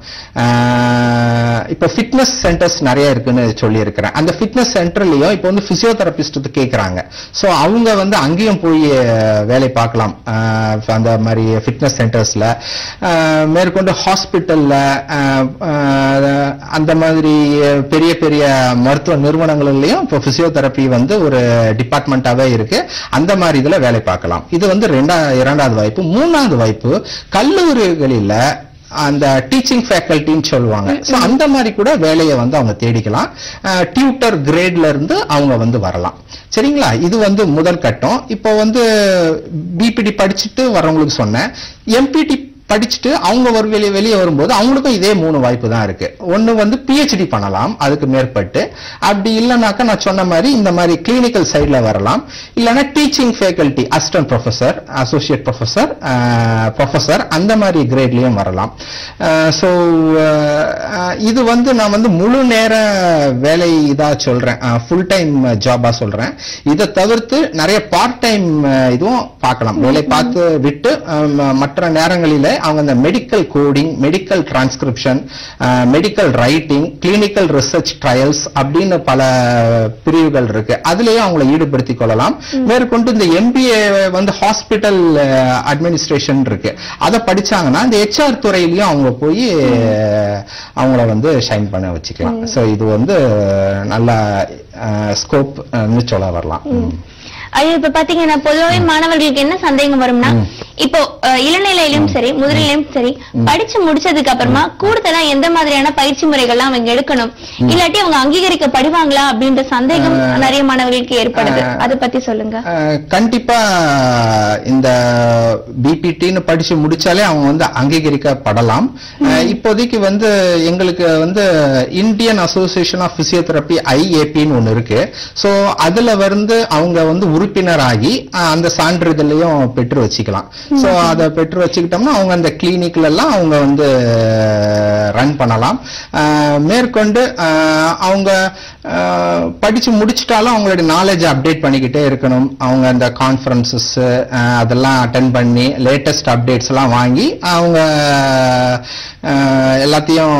அஹ், இப்போ ஃபிட்னஸ் சென்டர்ஸ் நிறைய இருக்குன்னு சொல்லியிருக்கிறேன் அந்த ஃபிட்னஸ் சென்டர்லயும் இப்போ வந்து பிசியோதெரபிஸ்ட் கேட்குறாங்க ஸோ அவங்க வந்து அங்கேயும் போய் அஹ், வேலை பார்க்கலாம் அஹ், அந்த மாதிரி ஃபிட்னஸ் சென்டர்ஸ்ல மேற்கொண்டு ஹாஸ்பிட்டல்ல அஹ், அஹ், அந்த மாதிரி பெரிய பெரிய மருத்துவ நிறுவனங்களிலையும் இப்போ பிசியோதெரப்பி வந்து ஒரு டிபார்ட்மெண்ட்டாவே இருக்கு அந்த மாதிரி இதுல வேலை பார்க்கலாம் இது வந்து ரெண்டா இரண்டாவது வாய்ப்பு மூணாவது வாய்ப்பு கல்லூரிகளில அந்த டீச்சிங் ஃபேக்கல்ட்டின்னு சொல்லுவாங்க ஸோ அந்த மாதிரி கூட வேலையை வந்து அவங்க தேடிக்கலாம் டியூட்டர் கிரேட்ல இருந்து அவங்க வந்து வரலாம் சரிங்களா இது வந்து முதல் கட்டம் இப்போ வந்து பிபிடி படிச்சுட்டு வரவங்களுக்கு சொன்னேன் எம்பிடி படிச்சுட்டு அவங்க ஒரு வெளியே வெளியே வரும்போது அவங்களுக்கும் இதே மூணு வாய்ப்பு தான் இருக்கு ஒன்னு வந்து பிஹெச்டி பண்ணலாம் அதுக்கு மேற்பட்டு அப்படி இல்லைனாக்கா நான் சொன்ன மாதிரி இந்த மாதிரி கிளினிக்கல் சைடுல வரலாம் இல்லைன்னா teaching faculty assistant professor associate professor professor அந்த மாதிரி கிரேட்லயும் வரலாம் ஸோ இது வந்து நான் வந்து முழு நேர வேலை இதா சொல்றேன் ஃபுல் டைம் ஜாபா சொல்றேன் இதை தவிர்த்து நிறைய பார்ட் டைம் இதுவும் பார்க்கலாம் வேலை பார்த்து விட்டு அஹ், ம- மற்ற நேரங்களில அவங்க இந்த medical coding medical transcription medical writing clinical research trials அப்படின்னு பல பிரிவுகள் இருக்கு அதுலயும் அவங்கள ஈடுபடுத்திக் கொள்ளலாம் மேற்கொண்டு இந்த எம்பிஏ வந்து ஹாஸ்பிட்டல் அட்மினிஸ்ட்ரேஷன் இருக்கு அதை படிச்சாங்கன்னா இந்த ஹெச்ஆர் துறையிலயும் அவங்க போய் அவங்கள வந்து ஷைன் பண்ண வச்சுக்கலாம் சோ இது வந்து நல்ல ஸ்கோப் சொல்ல வரலாம் ம். ஐயோ இப்ப பாத்தீங்கன்னா பொதுவாவே மாணவர்களுக்கு என்ன சந்தேகம் வரும்னா இப்போ அஹ், இளநிலையிலும் சரி முதுநிலையும் சரி படிச்சு முடிச்சதுக்கு அப்புறமா கூடுதலா எந்த மாதிரியான பயிற்சி முறைகள்லாம் அவங்க எடுக்கணும் இல்லாட்டி அவங்க அங்கீகரிக்கப்படுவாங்களா அப்படின்ற சந்தேகம் நிறைய மாணவர்களுக்கு ஏற்படுது அதை பத்தி சொல்லுங்க அஹ், கண்டிப்பா இந்த பிபிடின்னு படிச்சு முடிச்சாலே அவங்க வந்து அங்கீகரிக்கப்படலாம் அஹ், இப்போதைக்கு வந்து எங்களுக்கு வந்து இந்தியன் அசோசியேஷன் ஆஃப் பிசியோதெரப்பி ஐஏபின்னு ஒன்னு இருக்கு சோ அதுல வந்து அவங்க வந்து உறுப்பினராகி அஹ், அந்த சான்றிதழையும் பெற்று வச்சுக்கலாம் சோ அதை பெற்று வச்சுக்கிட்டோம்னா அவங்க அந்த கிளினிக்ல எல்லாம் அவங்க வந்து ரன் பண்ணலாம் அஹ், மேற்கொண்டு அஹ், அவங்க அஹ், படிச்சு முடிச்சிட்டாலும் அவங்களுடைய நாலேஜ் அப்டேட் பண்ணிக்கிட்டே இருக்கணும் அவங்க அந்த கான்ஃபரன்சஸ் அதெல்லாம் அட்டன் பண்ணி லேட்டஸ்ட் அப்டேட்ஸ் எல்லாம் வாங்கி அவங்க அஹ், எல்லாத்தையும்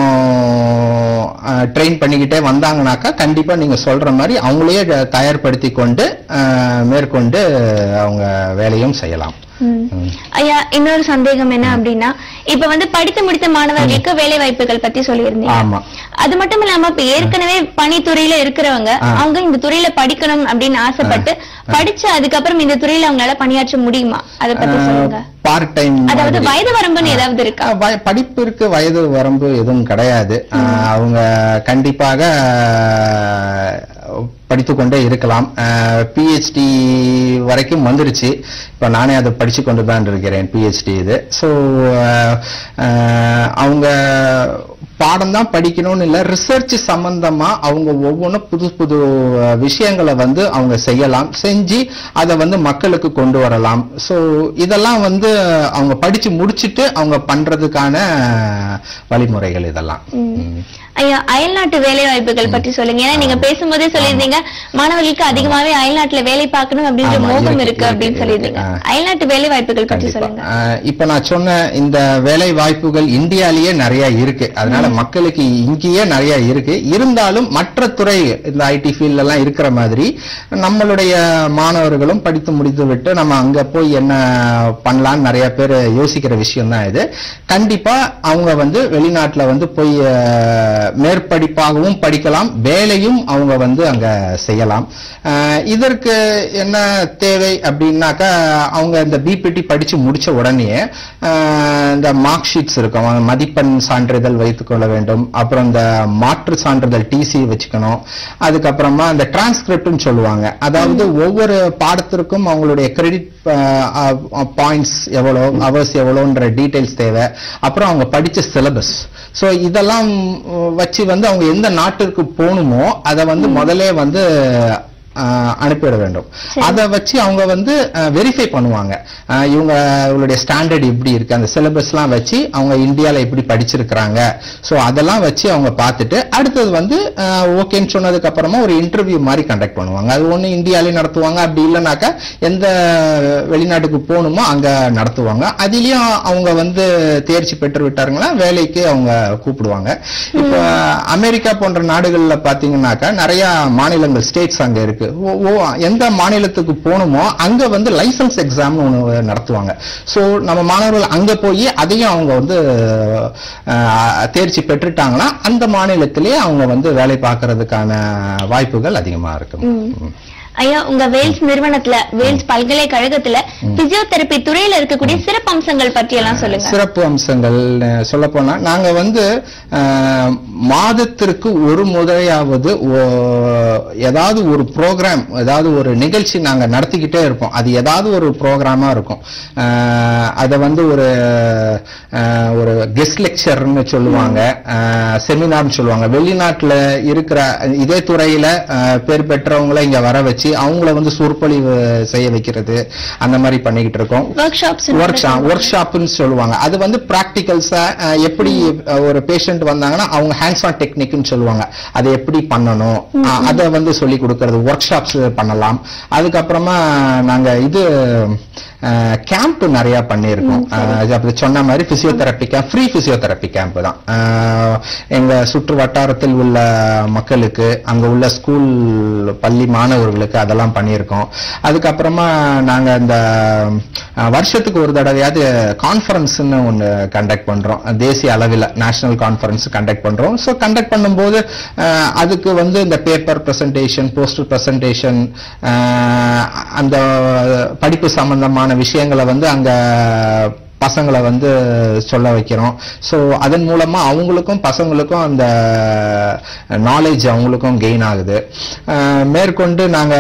ட்ரெயின் பண்ணிக்கிட்டே வந்தாங்கனாக்கா கண்டிப்பா நீங்க சொல்ற மாதிரி அவங்களையே தயார்படுத்தி கொண்டு அஹ், மேற்கொண்டு அவங்க வேலையும் செய்யலாம் ம். ம். ஐயா இன்னொரு சந்தேகம் என்ன அப்படின்னா இப்ப வந்து படித்து முடித்த மாணவர்களுக்கு வேலை வாய்ப்புகள் பத்தி சொல்லியிருந்தீங்க ஆமா அது மட்டும் இல்லாம இப்ப ஏற்கனவே பணித்துறையில இருக்கிறவங்க ஆ. அவங்க இந்த துறையில படிக்கணும் அப்படின்னு ஆசைப்பட்டு படிச்சு அதுக்கப்புறம் இந்த துறையில அவங்களால பணியாற்ற முடியுமா அதை பத்தி சொல்லுங்க பார்ட் டைம் அதாவது வயது வரம்புன்னு ஏதாவது இருக்கா அஹ் வய- படிப்பிற்கு வயது வரம்பு எதுவும் கிடையாது அஹ் அவங்க கண்டிப்பாக படித்து கொண்டே இருக்கலாம் பிஹெச்டி வரைக்கும் வந்துருச்சு இப்ப நானே அதை படிச்சு கொண்டு தான் இருக்கிறேன் பிஹெச்டி இது ஸோ அவங்க பாடம் தான் படிக்கணும்னு இல்ல ரிசர்ச் சம்பந்தமா அவங்க ஒவ்வொன்றும் புது புது அஹ், விஷயங்களை வந்து அவங்க செய்யலாம் செஞ்சு அதை வந்து மக்களுக்கு கொண்டு வரலாம் ஸோ இதெல்லாம் வந்து அவங்க படிச்சு முடிச்சிட்டு அவங்க பண்றதுக்கான வழிமுறைகள் இதெல்லாம் ம். ஐயா அயல்நாட்டு வேலை வாய்ப்புகள் பற்றி சொல்லுங்க ஏன்னா நீங்க பேசும்போதே சொல்லியிருந்தீங்க மாணவர்களுக்கு அதிகமாவே அயல்நாட்டுல வேலை பார்க்கணும் அப்படின்ற ஆமா, மோகம் இருக்கு, இருக்கு அப்படின்னு இருக்கு, சொல்லியிருந்தீங்க இருக்கு. அயல்நாட்டு வேலை வாய்ப்புகள் பற்றி கண்டிப்பா. சொல்லுங்க ஆஹ் இப்ப நான் சொன்ன இந்த வேலை வாய்ப்புகள் இந்தியாலேயே நிறைய இருக்கு அதனால மக்களுக்கு இங்கேயே நிறைய இருக்கு இருந்தாலும் மற்ற துறை இந்த ஐடி ஃபீல்ட்ல எல்லாம் இருக்கிற மாதிரி நம்மளுடைய மாணவர்களும் படித்து முடித்து விட்டு நம்ம அங்க போய் என்ன பண்ணலாம்னு நிறைய பேர் யோசிக்கிற விஷயம் தான் இது கண்டிப்பா அவங்க வந்து வெளிநாட்டுல வந்து போய் ஆஹ், மேற்படிப்பாகவும் படிக்கலாம் வேலையும் அவங்க வந்து அங்க செய்யலாம் ஆஹ், இதற்கு என்ன தேவை அப்படின்னாக்கா அவங்க இந்த பிபிடி படிச்சு முடிச்ச உடனே ஆஹ், இந்த மார்க் ஷீட்ஸ் இருக்கும் அவங்க மதிப்பெண் சான்றிதழ் வைத்துக் கொள்ள வேண்டும் அப்புறம் இந்த மாற்று சான்றிதழ் டிசி வச்சுக்கணும் அதுக்கப்புறமா இந்த டிரான்ஸ்கிரிப்ட்னு சொல்லுவாங்க அதாவது ஒவ்வொரு பாடத்திற்கும் அவங்களுடைய கிரெடிட் பாயிண்ட்ஸ் எவ்வளோ அவர்ஸ் எவ்வளோன்ற டீடைல்ஸ் தேவை அப்புறம் அவங்க படிச்ச சிலபஸ் ஸோ இதெல்லாம் உம், வச்சு வந்து அவங்க எந்த நாட்டிற்கு போகணுமோ அதை வந்து முதல்ல வந்து ஆஹ், அனுப்பிவிட வேண்டும் அதை வச்சு அவங்க வந்து வெரிஃபை பண்ணுவாங்க ஆஹ், இவங்க இவங்களுடைய ஸ்டாண்டர்ட் எப்படி இருக்கு அந்த சிலபஸ்லாம் வச்சு அவங்க இந்தியால எப்படி படிச்சிருக்கிறாங்க ஸோ அதெல்லாம் வச்சு அவங்க பார்த்துட்டு அடுத்தது வந்து ஓகேன்னு சொன்னதுக்கு அப்புறமா ஒரு இன்டர்வியூ மாதிரி கண்டக்ட் பண்ணுவாங்க அது ஒன்று இந்தியாலே நடத்துவாங்க அப்படி இல்லைனாக்கா எந்த வெளிநாட்டுக்கு போகணுமோ அங்க நடத்துவாங்க அதுலயும் அவங்க வந்து தேர்ச்சி பெற்று விட்டாருங்களா வேலைக்கு அவங்க கூப்பிடுவாங்க இப்போ அமெரிக்கா போன்ற நாடுகள்ல பாத்தீங்கன்னாக்கா நிறைய மாநிலங்கள் ஸ்டேட்ஸ் அங்க இருக்கு ஓ- ஓ, எந்த மாநிலத்துக்கு போகணுமோ அங்க வந்து லைசன்ஸ் எக்ஸாம்னு ஒன்று நடத்துவாங்க ஸோ நம்ம மாணவர்கள் அங்க போய் அதையும் அவங்க வந்து அஹ், தேர்ச்சி பெற்றுட்டாங்கன்னா அந்த மாநிலத்திலே அவங்க வந்து வேலை பார்க்கறதுக்கான வாய்ப்புகள் அதிகமா இருக்கும் ம். ஐயா உங்க வேல்ஸ் நிறுவனத்துல வேல்ஸ் பல்கலைக்கழகத்துல பிசியோதெரபி துறையில இருக்கக்கூடிய சிறப்பு அம்சங்கள் பற்றி எல்லாம் சொல்லுங்க சிறப்பு அம்சங்கள் சொல்ல போனா நாங்க வந்து அஹ், மாதத்திற்கு ஒரு முறையாவது ஓ- ஏதாவது ஒரு ப்ரோக்ராம் ஏதாவது ஒரு நிகழ்ச்சி நாங்க நடத்திக்கிட்டே இருப்போம் அது ஏதாவது ஒரு ப்ரோக்ராமா இருக்கும் அஹ், அதை வந்து ஒரு அஹ், ஒரு கெஸ்ட் லெக்சர்னு சொல்லுவாங்க செமினார்னு சொல்லுவாங்க வெளிநாட்டுல இருக்கிற இதே துறையில அஹ், பேர் பெற்றவங்களை இங்க வர வச்சு அவங்கள வந்து சொற்பொழிவு செய்ய வைக்கிறது அந்த மாதிரி பண்ணிக்கிட்டு இருக்கோம் ஒர்க் ஷாப்ஸ் ஒர்க் ஷாப் ஒர்க் ஷாப்னு சொல்லுவாங்க அது வந்து ப்ராக்டிகல்ஸா எப்படி அஹ், ஒரு பேஷண்ட் வந்தாங்கன்னா அவங்க ஹேண்ட்ஸ் ஆன் டெக்னிக்னு சொல்லுவாங்க அதை எப்படி பண்ணணும் அஹ், அதை வந்து சொல்லி கொடுக்கறது ஒர்க் ஷாப்ஸ் பண்ணலாம் அதுக்கப்புறமா நாங்க இது கேம்ப் நிறைய பண்ணியிருக்கோம் அஹ், அது அப்படி சொன்ன மாதிரி physiotherapy camp free physiotherapy camp தான் அஹ், எங்க சுற்று வட்டாரத்தில் உள்ள மக்களுக்கு அங்க உள்ள ஸ்கூல் பள்ளி மாணவர்களுக்கு அதெல்லாம் பண்ணியிருக்கோம் அதுக்கப்புறமா நாங்க இந்த அஹ், வருஷத்துக்கு ஒரு தடவையாவது கான்ஃபரன்ஸ்னு ஒன்று கண்டக்ட் பண்றோம் தேசிய அளவில் நேஷனல் கான்ஃபரன்ஸ் கண்டக்ட் பண்றோம் ஸோ கண்டக்ட் பண்ணும்போது அஹ், அதுக்கு வந்து இந்த பேப்பர் பிரசன்டேஷன் போஸ்டர் பிரசன்டேஷன் அந்த படிப்பு சம்பந்தமான விஷயங்களை வந்து அங்க பசங்களை வந்து சொல்ல வைக்கிறோம் ஸோ அதன் மூலமா அவங்களுக்கும் பசங்களுக்கும் அந்த நாலேஜ் அவங்களுக்கும் கெயின் ஆகுது அஹ், மேற்கொண்டு நாங்க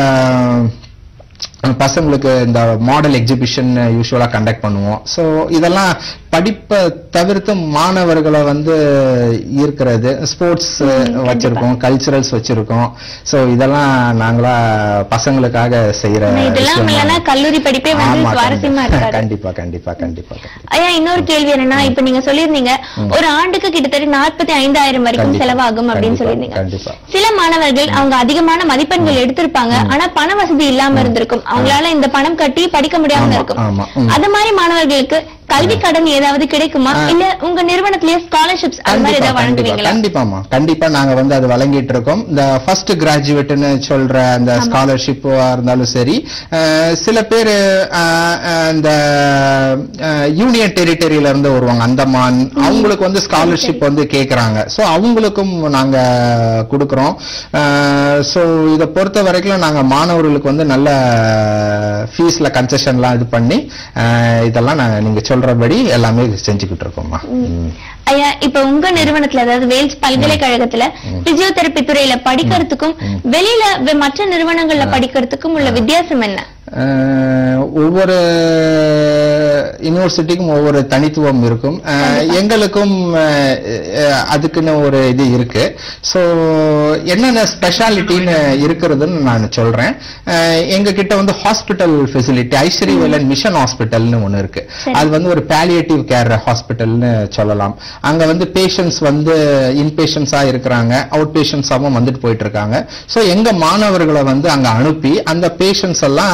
பசங்களுக்கு இந்த மாடல் எக்ஸிபிஷன் யூஸ்வலா கண்டக்ட் பண்ணுவோம் ஸோ இதெல்லாம் படிப்பை தவிர்த்து மாணவர்களை வந்து ஈர்க்கிறது ஸ்போர்ட்ஸ் வச்சிருக்கோம் கல்ச்சுரல்ஸ் வச்சிருக்கோம் ஸோ இதெல்லாம் நாங்களா பசங்களுக்காக செய்யற இதெல்லாம் விஷயமா- இல்லைன்னா கல்லூரி படிப்பே வந்து ஆமா, சுவாரஸ்யமா கண்டிப்பா இருக்காது கண்டிப்பா கண்டிப்பா கண்டிப்பா கண்டிப்பா. ஐயா இன்னொரு கேள்வி என்னன்னா இப்ப நீங்க சொல்லியிருந்தீங்க ஒரு ஆண்டுக்கு கிட்டத்தட்ட நாற்பத்தி ஐந்தாயிரம் வரைக்கும் கண்டிப்பா, செலவாகும் அப்படின்னு கண்டிப்பா, சொல்லியிருந்தீங்க கண்டிப்பா. சில மாணவர்கள் அவங்க அதிகமான மதிப்பெண்கள் எடுத்திருப்பாங்க ஆனா பண வசதி இல்லாம இருந்திருக்கும் அவங்களால இந்த பணம் கட்டி படிக்க முடியாம ஆமா, இருக்கும் ஆமா, ம். அது மாதிரி மாணவர்களுக்கு கல்வி கடன் ஏதாவது கிடைக்குமா இல்ல உங்க நிறுவனத்திலேயே ஸ்காலர்ஷிப்ஸ் அது மாதிரி கண்டிப்பா ஏதாவது கண்டிப்பா வழங்குவீங்களா கண்டிப்பாமா கண்டிப்பா நாங்க வந்து அது வழங்கிட்டு இருக்கோம் இந்த ஃபர்ஸ்ட் கிராஜுவேட்னு சொல்ற அந்த ஸ்காலர்ஷிப்பா இருந்தாலும் சரி அஹ், சில பேர் இந்த யூனியன் டெரிட்டரியில இருந்து வருவாங்க அந்தமான் அவங்களுக்கு வந்து ஸ்காலர்ஷிப் வந்து கேக்குறாங்க சோ அவங்களுக்கும் நாங்க கொடுக்கறோம் சோ இத பொறுத்த வரைக்கும் நாங்க மாணவர்களுக்கு வந்து நல்ல ஃபீஸ்ல கன்செஷன்லாம் இது பண்ணி அஹ், இதெல்லாம் நாங்க நீங்க சொல்றபடி எல்லாமே செஞ்சுக்கிட்டு இருக்கோம்மா ம். ஐயா இப்ப உங்க நிறுவனத்துல அதாவது வேல்ஸ் பல்கலைக்கழகத்துல பிசியோதெரபி துறையில படிக்கிறதுக்கும் வெளியில வெ- மற்ற நிறுவனங்கள்ல படிக்கிறதுக்கும் உள்ள வித்தியாசம் என்ன அஹ், ஒவ்வொரு யூனிவர்சிட்டிக்கும் ஒவ்வொரு தனித்துவம் இருக்கும் அஹ், எங்களுக்கும் அஹ், அஹ், அதுக்குன்னு ஒரு இது இருக்கு ஸோ என்னென்ன ஸ்பெஷாலிட்டின்னு இருக்கிறதுன்னு நான் சொல்றேன் அஹ், எங்க கிட்ட வந்து hospital facility Aishwari Velan mission ஹாஸ்பிட்டல்னு ஒன்று இருக்கு அது வந்து ஒரு பேலியேட்டிவ் கேர் ஹாஸ்பிட்டல்னு சொல்லலாம் அங்க வந்து பேஷண்ட்ஸ் வந்து இன்பேஷன்ஸா இருக்கிறாங்க அவுட் பேஷண்ட்ஸாவும் வந்துட்டு போயிட்டு இருக்காங்க ஸோ எங்க மாணவர்களை வந்து அங்க அனுப்பி அந்த பேஷண்ட்ஸ் எல்லாம்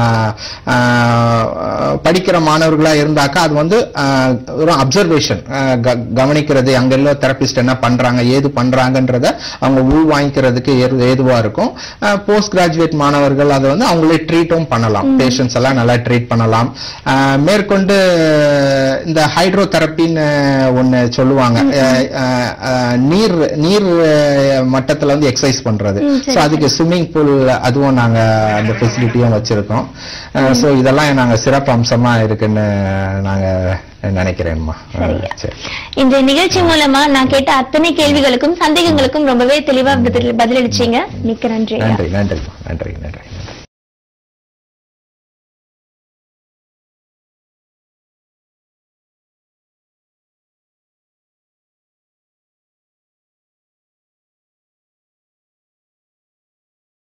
ஆஹ், படிக்கிற மாணவர்களா இருந்தாக்கா அது வந்து ஆஹ், ஒரு அப்சர்வேஷன் கவனிக்கிறது அங்க எல்லாம் தெரபிஸ்ட் என்ன பண்றாங்க ஏது பண்றாங்கன்றத அவங்க உள் வாங்கிக்கிறதுக்கு ஏது- ஏதுவா இருக்கும் போஸ்ட் கிராஜுவேட் மாணவர்கள் அதை வந்து அவங்களே ட்ரீட்டும் பண்ணலாம் பேஷண்ட்ஸ் எல்லாம் நல்லா ட்ரீட் பண்ணலாம் ஆஹ், மேற்கொண்டு இந்த ஹைட்ரோ தெரப்பின்னு ஒன்னு சொல்லுவாங்க அஹ், அஹ், அஹ், நீர் நீர் அஹ், மட்டத்துல வந்து எக்ஸசைஸ் பண்றது ஸோ அதுக்கு ஸ்விம்மிங் பூல் அதுவும் நாங்க அந்த ஃபெசிலிட்டியும் வச்சிருக்கோம் ஸோ இதெல்லாம் நாங்க சிறப்பு அம்சமா இருக்குன்னு நாங்க நினைக்கிறேன்மா அஹ், சரி இந்த நிகழ்ச்சி மூலமா நான் கேட்ட அத்தனை கேள்விகளுக்கும் சந்தேகங்களுக்கும் ரொம்பவே தெளிவா பதில் பதிலளிச்சீங்க மிக்க நன்றி ஐயா. நன்றி நன்றிம்மா நன்றி நன்றி